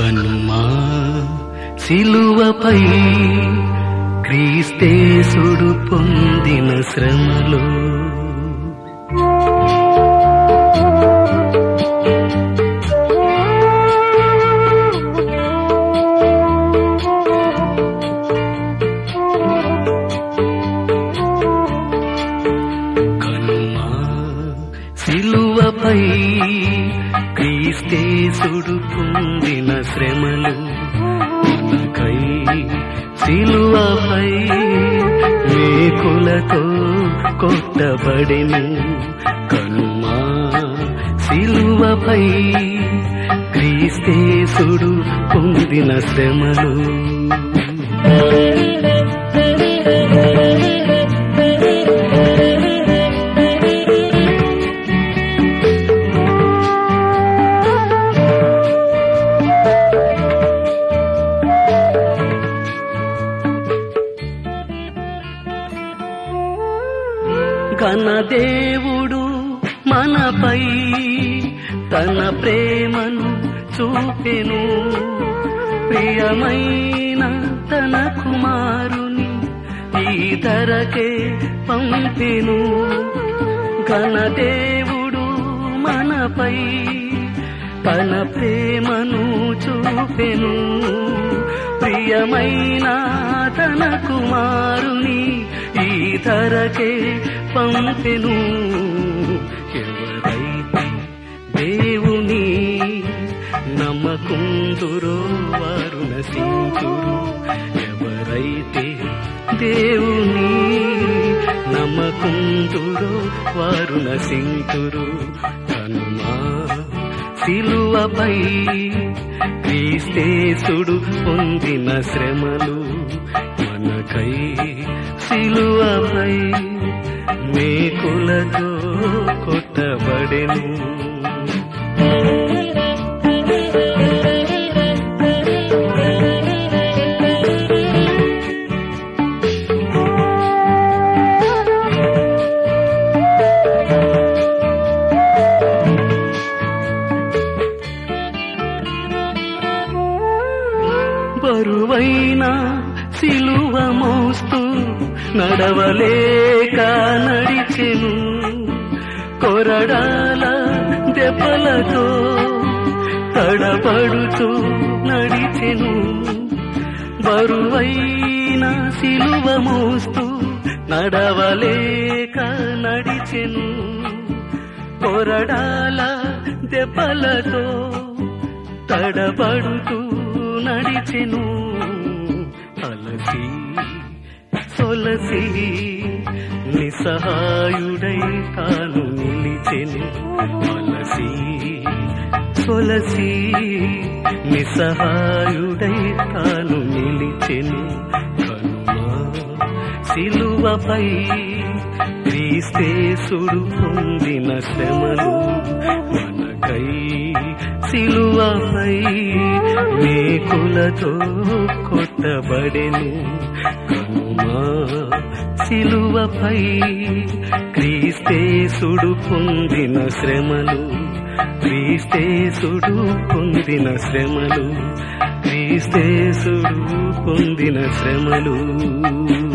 కనుమా సిలువపై క్రీస్తేసుడు పొందిన శ్రమలో కనుమా సిలువపై క్రీస్తేసుడు పొందిన శ్రమలు మనకై సిలువపై మేకులతో కొట్టబడెను కనుమా సిలువపై క్రీస్తేసుడు పొందిన శ్రమలు ఘనదేవుడు మనపై తన ప్రేమను చూపెను ప్రియమైన తన కుమారుని ఈ ధరకే పంపెను ఘనదేవుడు మనపై తన ప్రేమను చూపెను ప్రియమైన తన కుమారుని ఈ ధరకే పంపెను ఎవరైతే దేవుని నమ్మకుందురో వారు నశించురు ఎవరైతే దేవుని నమ్మకుందురో వారు నశించురు కనుమా సిలువపై క్రీస్తేసుడు పొందిన శ్రమలు మనకై సిలువపై మేకులతో కొట్టబడెను బరువైన సిలువ మోస్తూ నడవలేక నడిచెను కొరడాల దెబ్బలతో తడబడుతూ నడిచెను బరువైన సిలువ మోస్తూ నడవలేక నడిచెను కొరడాల దెబ్బలతో తడబడుతూ నడిచెను అలసి సొలసి నిస్సహాయుడై తాను నిలిచెను అలసి సొలసి నిస్సహాయుడై తాను నిలిచెను కనుమా సిలువపై క్రీస్తేసుడు పొందిన శ్రమలు మనకై సిలువపై మేకులతో కొట్టబడెను కనుమా సిలువపై క్రీస్తేసుడు పొందిన శ్రమలు క్రీస్తేసుడు పొందిన శ్రమలు క్రీస్తేసుడు పొందిన శ్రమలు